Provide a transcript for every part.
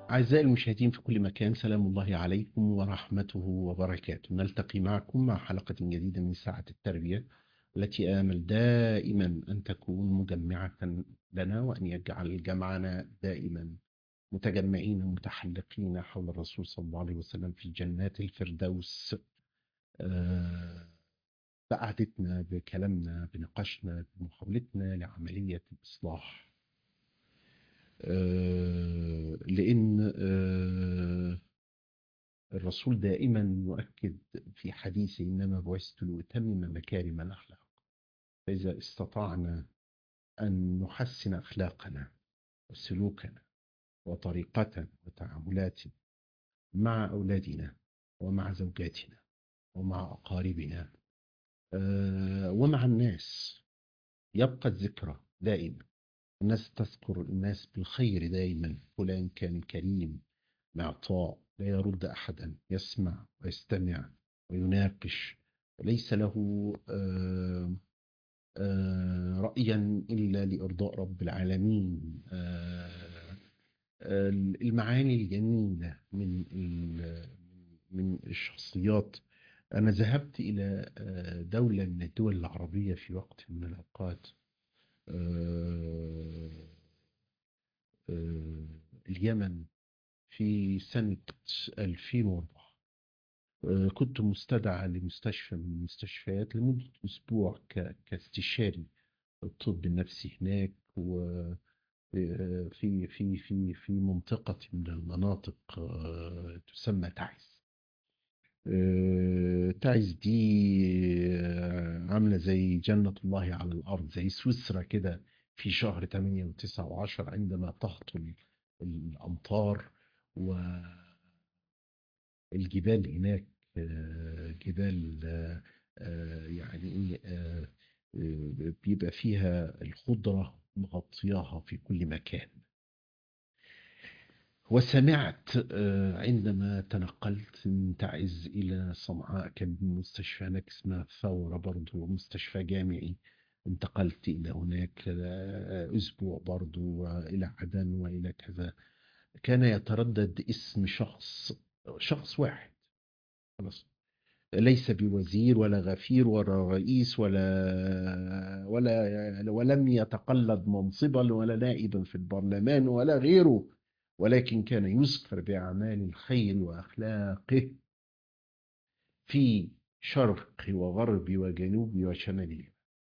أعزائي المشاهدين في كل مكان سلام الله عليكم ورحمته وبركاته نلتقي معكم مع حلقة جديدة من ساعة التربية التي آمل دائما أن تكون مجمعة لنا وأن يجعل جمعنا دائما متجمعين متحلقين حول الرسول صلى الله عليه وسلم في جنات الفردوس آه، بقعدتنا بكلامنا بنقاشنا بمحاولتنا لعملية الإصلاح آه، لأن آه، الرسول دائما يؤكد في حديثه إنما بعثت لأتمم مكارم الأخلاق فإذا استطعنا أن نحسن أخلاقنا وسلوكنا وطريقتنا وتعاملاتنا مع أولادنا ومع زوجاتنا ومع أقاربنا آه، ومع الناس يبقى الذكرى دائما الناس تذكر الناس بالخير دائما فلان كان كريم معطاء لا يرد أحدا يسمع ويستمع ويناقش ليس له آه، آه، رأيا إلا لإرضاء رب العالمين آه، آه، المعاني الجميلة من ال- من الشخصيات أنا ذهبت إلى آه، دولة من الدول العربية في وقت من الأوقات آه، آه، اليمن في سنة 2004 آه، كنت مستدعى لمستشفى من المستشفيات لمدة أسبوع ك- كاستشاري الطب النفسي هناك و آه، في في في في منطقة من المناطق آه، تسمى تعز آه، تعز دي آه، عاملة زي جنة الله على الأرض زي سويسرا كده في شهر 8 و9 و10 عندما تهطل الأمطار والجبال هناك آه، جبال آه، آه، يعني إيه آه، آه، بيبقى فيها الخضرة مغطياها في كل مكان وسمعت آه، عندما تنقلت من تعز إلى صنعاء كان مستشفى هناك اسمها ثورة برضو مستشفى جامعي انتقلت إلى هناك آه، أسبوع برضو إلى عدن وإلى كذا كان يتردد اسم شخص شخص واحد خلاص ليس بوزير ولا غفير ولا رئيس ولا ولا ولم يتقلد منصبا ولا نائبا في البرلمان ولا غيره ولكن كان يذكر بأعمال الخير وأخلاقه في شرق وغرب وجنوب وشمال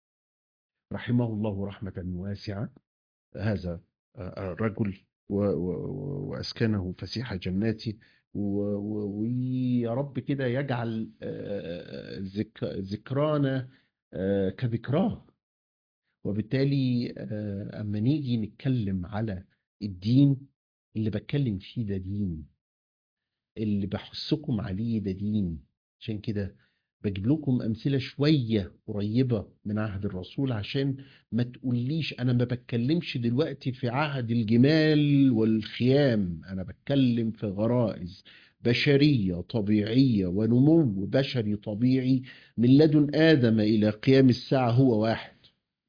رحمه الله رحمة واسعة هذا الرجل و- و- وأسكنه فسيح جناته و- و- ويا رب كده يجعل آه، ذك- ذكرانا آه، كذكراه وبالتالي آه، أما نيجي نتكلم على الدين اللي بتكلم فيه ده دين اللي بحثكم عليه ده دين عشان كده بجيب لكم أمثلة شوية قريبة من عهد الرسول عشان ما تقوليش أنا ما بتكلمش دلوقتي في عهد الجمال والخيام أنا بتكلم في غرائز بشرية طبيعية ونمو بشري طبيعي من لدن آدم إلى قيام الساعة هو واحد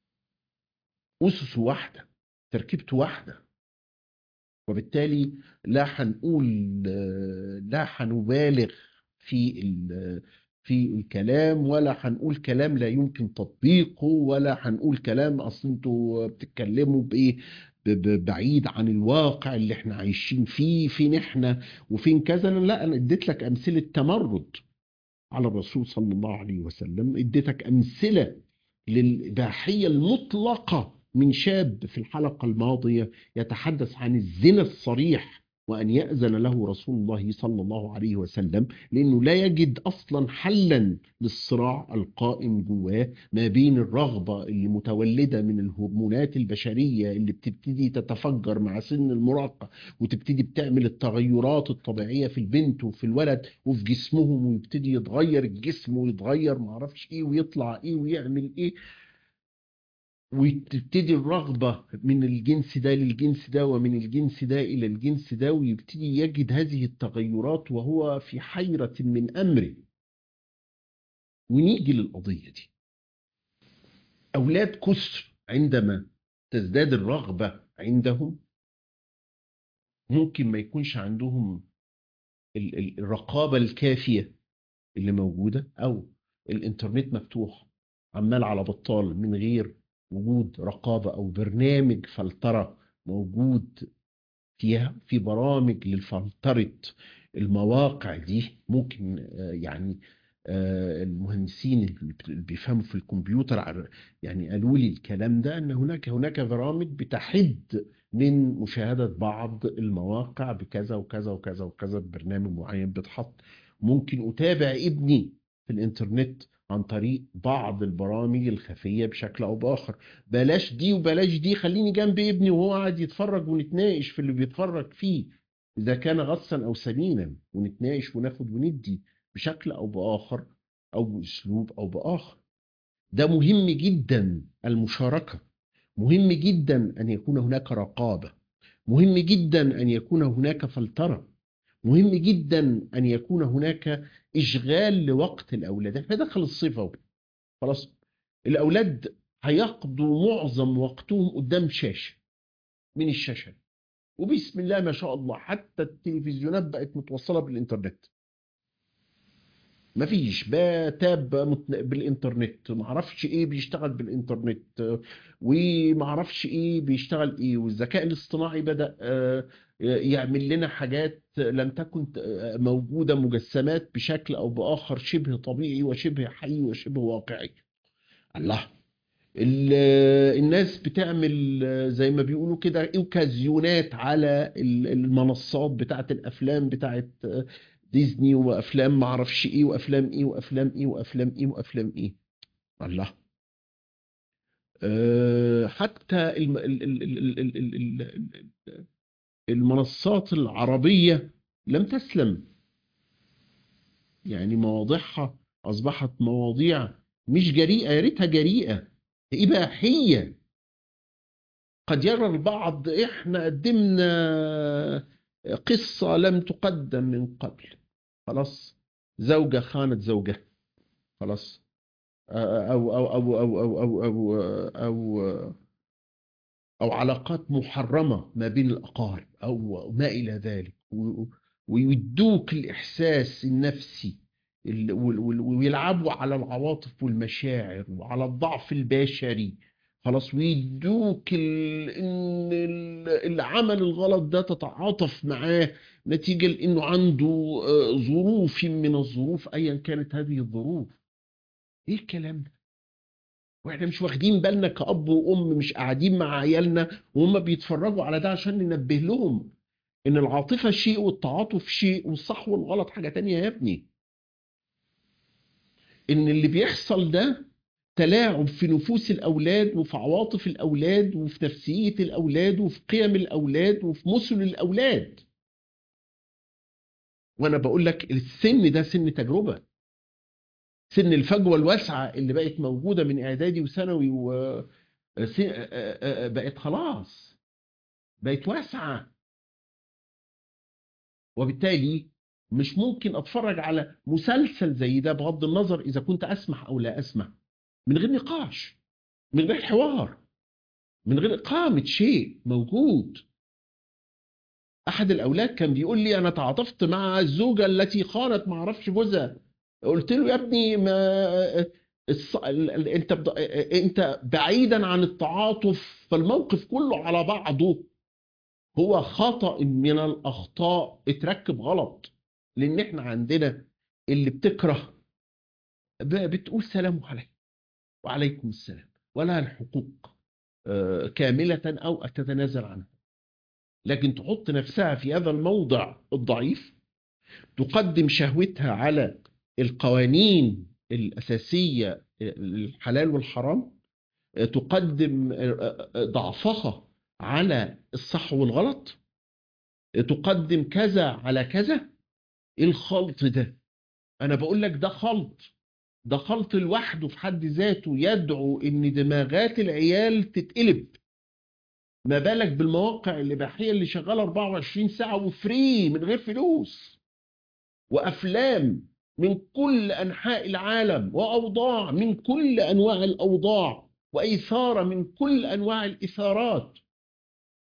أسس واحدة تركيبته واحدة وبالتالي لا هنقول لا هنبالغ في ال- في الكلام ولا هنقول كلام لا يمكن تطبيقه ولا هنقول كلام اصل انتوا بتتكلموا بايه ب- ب- بعيد عن الواقع اللي احنا عايشين فيه فين احنا وفين كذا لا انا اديت لك امثله تمرد على الرسول صلى الله عليه وسلم اديتك امثله للإباحية المطلقة من شاب في الحلقة الماضية يتحدث عن الزنا الصريح وأن يأذن له رسول الله صلى الله عليه وسلم لأنه لا يجد أصلا حلا للصراع القائم جواه ما بين الرغبة اللي متولدة من الهرمونات البشرية اللي بتبتدي تتفجر مع سن المراهقة وتبتدي بتعمل التغيرات الطبيعية في البنت وفي الولد وفي جسمهم ويبتدي يتغير الجسم ويتغير معرفش ايه ويطلع ايه ويعمل ايه وتبتدي الرغبة من الجنس ده للجنس ده ومن الجنس ده إلى الجنس ده ويبتدي يجد هذه التغيرات وهو في حيرة من أمره ونيجي للقضية دي أولاد كسر عندما تزداد الرغبة عندهم ممكن ما يكونش عندهم ال- ال- الرقابة الكافية اللي موجودة أو الإنترنت مفتوح عمال على بطال من غير وجود رقابة أو برنامج فلترة موجود فيها في برامج للفلترة المواقع دي ممكن آه، يعني آه، المهندسين اللي بيفهموا في الكمبيوتر عر- يعني قالوا لي الكلام ده ان هناك هناك برامج بتحد من مشاهدة بعض المواقع بكذا وكذا وكذا وكذا ببرنامج معين بيتحط ممكن اتابع ابني في الانترنت عن طريق بعض البرامج الخفية بشكل او باخر بلاش دي وبلاش دي خليني جنب ابني وهو قاعد يتفرج ونتناقش في اللي بيتفرج فيه اذا كان غصا او سمينا ونتناقش وناخد وندي بشكل او باخر او باسلوب او باخر ده مهم جدا المشاركه مهم جدا ان يكون هناك رقابه مهم جدا ان يكون هناك فلتره مهم جدا ان يكون هناك اشغال لوقت الاولاد احنا دخل الصيف اهو خلاص الاولاد هيقضوا معظم وقتهم قدام شاشه من الشاشه وبسم الله ما شاء الله حتى التلفزيونات بقت متوصله بالانترنت مفيش بقى تاب مت- بالانترنت معرفش ايه بيشتغل بالانترنت ومعرفش ايه بيشتغل ايه والذكاء الاصطناعي بدأ آه، يعمل لنا حاجات لم تكن آه، موجودة مجسمات بشكل او باخر شبه طبيعي وشبه حي وشبه واقعي الله ال- الناس بتعمل آه، زي ما بيقولوا كده اوكازيونات على ال- المنصات بتاعت الافلام بتاعت آه، ديزني وافلام ما اعرفش ايه وافلام ايه وافلام ايه وافلام ايه وافلام ايه الله آه، حتى الم- ال- ال- ال- ال- ال- ال- ال- المنصات العربية لم تسلم يعني مواضيعها أصبحت مواضيع مش جريئة يا ريتها جريئة إباحية قد يرى البعض إحنا قدمنا قصة لم تقدم من قبل خلاص زوجة خانت زوجها خلاص أو أو أو أو أو أو أو أو, أو أو علاقات محرمة ما بين الأقارب أو ما إلى ذلك و- ويدوك الإحساس النفسي ال- وال- وال- ويلعبوا على العواطف والمشاعر وعلى الضعف البشري خلاص ويدوك ال- إن ال- العمل الغلط ده تتعاطف معاه نتيجة لأنه عنده آه، ظروف من الظروف أيا كانت هذه الظروف إيه الكلام ده؟ واحنا مش واخدين بالنا كأب وأم مش قاعدين مع عيالنا وهم بيتفرجوا على ده عشان ننبه لهم إن العاطفة شيء والتعاطف شيء والصح والغلط حاجة تانية يا ابني إن اللي بيحصل ده تلاعب في نفوس الأولاد وفي عواطف الأولاد وفي نفسية الأولاد وفي قيم الأولاد وفي مثل الأولاد وأنا بقول لك السن ده سن تجربة سن الفجوة الواسعة اللي بقت موجودة من إعدادي وثانوي و س- بقت خلاص بقت واسعة وبالتالي مش ممكن اتفرج على مسلسل زي ده بغض النظر اذا كنت اسمح او لا اسمح من غير نقاش من غير حوار من غير اقامه شيء موجود احد الاولاد كان بيقول لي انا تعاطفت مع الزوجه التي خانت ما اعرفش جوزها قلت له يا ابني ما الص... ال- ال- انت بد... انت بعيدا عن التعاطف فالموقف كله على بعضه هو خطأ من الأخطاء اتركب غلط لأن احنا عندنا اللي بتكره ب- بتقول سلام عليكم وعليكم السلام ولها الحقوق آه، كاملة أو تتنازل عنها لكن تحط نفسها في هذا الموضع الضعيف تقدم شهوتها على القوانين الأساسية الحلال والحرام آه، تقدم آه، آه، ضعفها على الصح والغلط تقدم كذا على كذا ايه الخلط ده انا بقول لك ده خلط ده خلط لوحده في حد ذاته يدعو ان دماغات العيال تتقلب ما بالك بالمواقع الاباحيه اللي شغاله 24 ساعه وفري من غير فلوس وافلام من كل انحاء العالم واوضاع من كل انواع الاوضاع واثاره من كل انواع الاثارات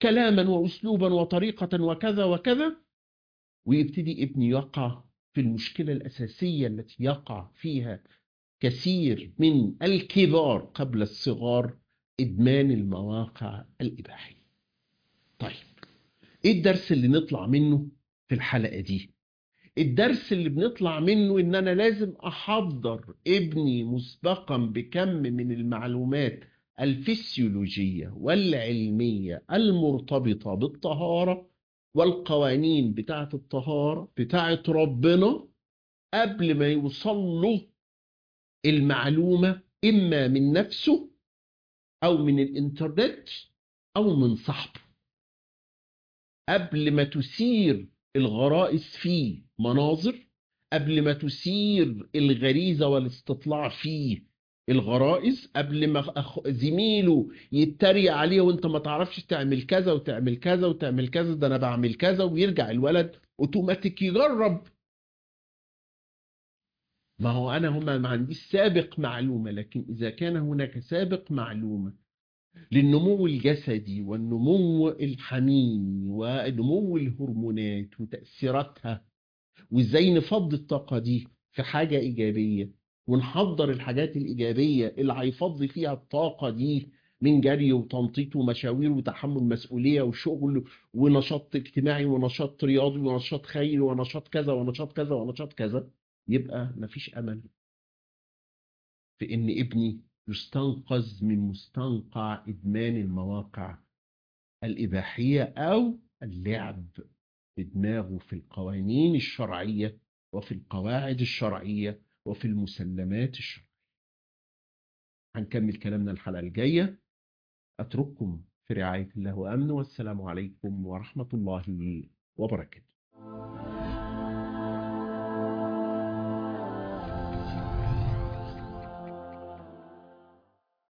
كلاما وأسلوبا وطريقة وكذا وكذا ويبتدي ابني يقع في المشكلة الأساسية التي يقع فيها كثير من الكبار قبل الصغار إدمان المواقع الإباحية طيب إيه الدرس اللي نطلع منه في الحلقة دي الدرس اللي بنطلع منه إن أنا لازم أحضر ابني مسبقا بكم من المعلومات الفسيولوجية والعلمية المرتبطة بالطهارة والقوانين بتاعة الطهارة بتاعة ربنا قبل ما يوصل له المعلومة إما من نفسه أو من الإنترنت أو من صاحبه قبل ما تثير الغرائز فيه مناظر قبل ما تثير الغريزة والاستطلاع فيه الغرائز قبل ما أخ... زميله يتريق عليه وانت ما تعرفش تعمل كذا وتعمل كذا وتعمل كذا ده انا بعمل كذا ويرجع الولد اوتوماتيك يجرب ما هو انا هما ما عنديش سابق معلومه لكن اذا كان هناك سابق معلومه للنمو الجسدي والنمو الحميمي ونمو الهرمونات وتاثيراتها وازاي نفضي الطاقه دي في حاجه ايجابيه ونحضر الحاجات الإيجابية اللي هيفضي فيها الطاقة دي من جري وتنطيط ومشاوير وتحمل مسؤولية وشغل ونشاط اجتماعي ونشاط رياضي ونشاط خيري ونشاط كذا ونشاط كذا ونشاط كذا يبقى مفيش أمل في إن ابني يستنقذ من مستنقع إدمان المواقع الإباحية أو اللعب بدماغه في القوانين الشرعية وفي القواعد الشرعية وفي المسلمات الشرعية هنكمل كلامنا الحلقة الجاية أترككم في رعاية الله وأمنه والسلام عليكم ورحمة الله وبركاته